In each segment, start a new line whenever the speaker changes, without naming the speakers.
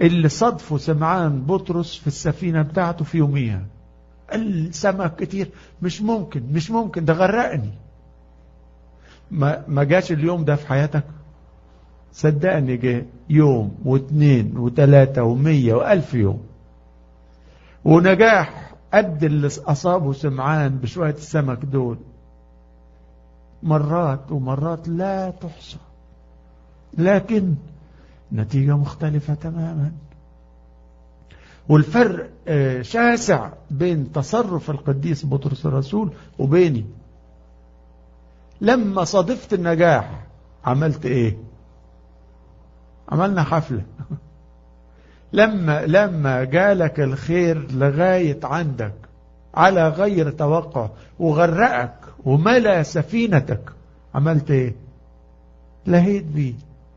اللي صدفوا سمعان بطرس في السفينة بتاعته في يوميها السمك كتير مش ممكن مش ممكن ده غرقني ما, ما جاش اليوم ده في حياتك صدقني جه يوم واثنين وثلاثة ومية وألف يوم ونجاح قد اللي أصابه سمعان بشوية السمك دول مرات ومرات لا تحصى لكن نتيجة مختلفة تماما والفرق شاسع بين تصرف القديس بطرس الرسول وبيني لما صادفت النجاح عملت ايه عملنا حفلة لما لما جالك الخير لغاية عندك على غير توقع وغرقك وملا سفينتك عملت ايه لهيت بيه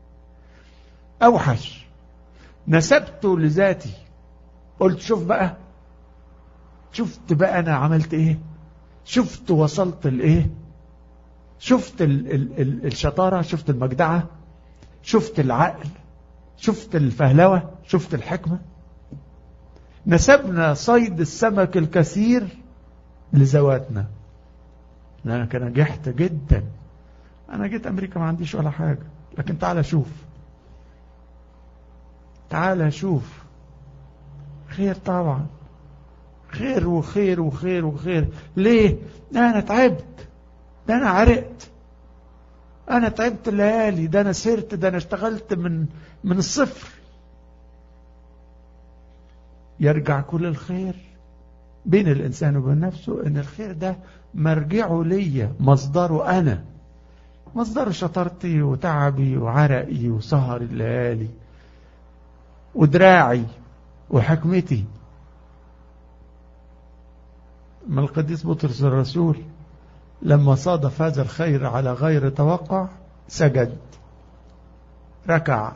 اوحش نسبته لذاتي قلت شوف بقى شفت بقى انا عملت ايه شفت وصلت لايه شفت ال ال ال الشطارة شفت المجدعة شفت العقل شفت الفهلوة شفت الحكمة نسبنا صيد السمك الكثير لذواتنا انا كان نجحت جدا انا جيت امريكا ما عنديش ولا حاجة لكن تعال شوف تعال شوف خير طبعا خير وخير وخير وخير ليه ده انا تعبت ده انا عرقت انا تعبت الليالي ده انا سرت ده انا اشتغلت من من الصفر يرجع كل الخير بين الانسان وبين نفسه ان الخير ده مرجعه ليا مصدره انا مصدر شطارتي وتعبي وعرقي وسهر الليالي ودراعي وحكمتي ما القديس بطرس الرسول لما صادف هذا الخير على غير توقع سجد ركع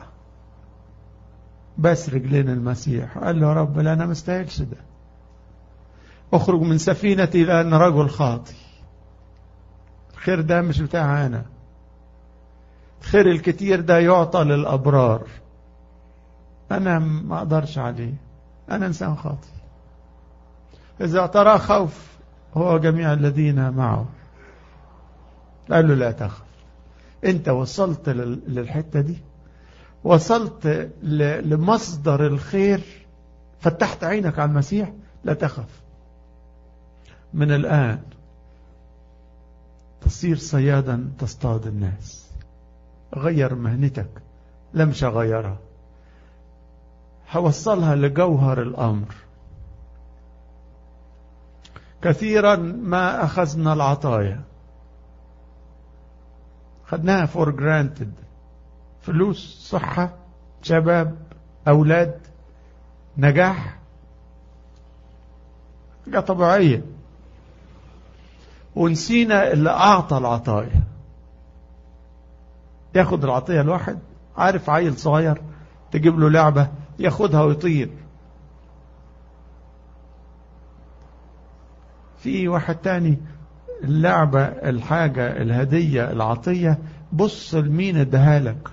بس رجلين المسيح قال له يا رب لا انا مستاهلش ده اخرج من سفينتي لان رجل خاطي الخير ده مش بتاع انا الخير الكتير ده يعطى للابرار انا ما اقدرش عليه انا انسان خاطي اذا ترى خوف هو جميع الذين معه قال له لا تخف انت وصلت للحتة دي وصلت لمصدر الخير فتحت عينك على المسيح لا تخف من الآن تصير صيادا تصطاد الناس غير مهنتك لا مش هغيرها هوصلها لجوهر الأمر كثيرا ما أخذنا العطايا خدناها فور جرانتد فلوس صحة شباب أولاد نجاح حاجة طبيعية ونسينا اللي أعطى العطايا ياخد العطية الواحد عارف عيل صغير تجيب له لعبة ياخدها ويطير في واحد تاني اللعبة الحاجة الهدية العطية بص لمين اداها لك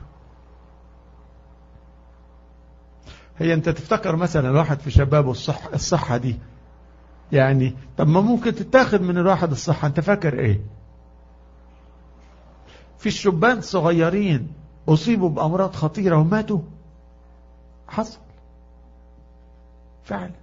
هي انت تفتكر مثلا الواحد في شبابه الصح الصحة دي يعني طب ما ممكن تتاخد من الواحد الصحة انت فاكر ايه في الشبان صغيرين اصيبوا بامراض خطيرة وماتوا حصل فعلا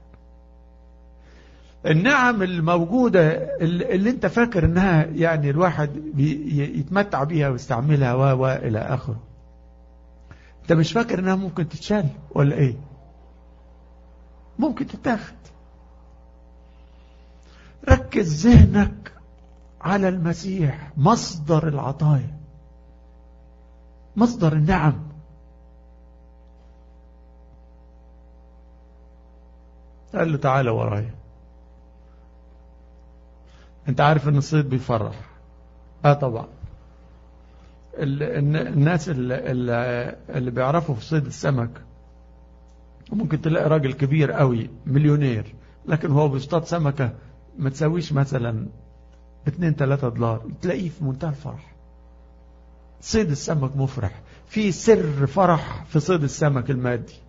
النعم الموجودة اللي انت فاكر انها يعني الواحد يتمتع بيها ويستعملها و و الى اخره انت مش فاكر انها ممكن تتشال ولا ايه ممكن تتاخد ركز ذهنك على المسيح مصدر العطايا مصدر النعم قال له تعالى ورايا انت عارف ان الصيد بيفرح اه طبعا الناس اللي, اللي بيعرفوا في صيد السمك ممكن تلاقي راجل كبير قوي مليونير لكن هو بيصطاد سمكة ما تساويش مثلا 2 3 دولار تلاقيه في منتهى الفرح صيد السمك مفرح في سر فرح في صيد السمك المادي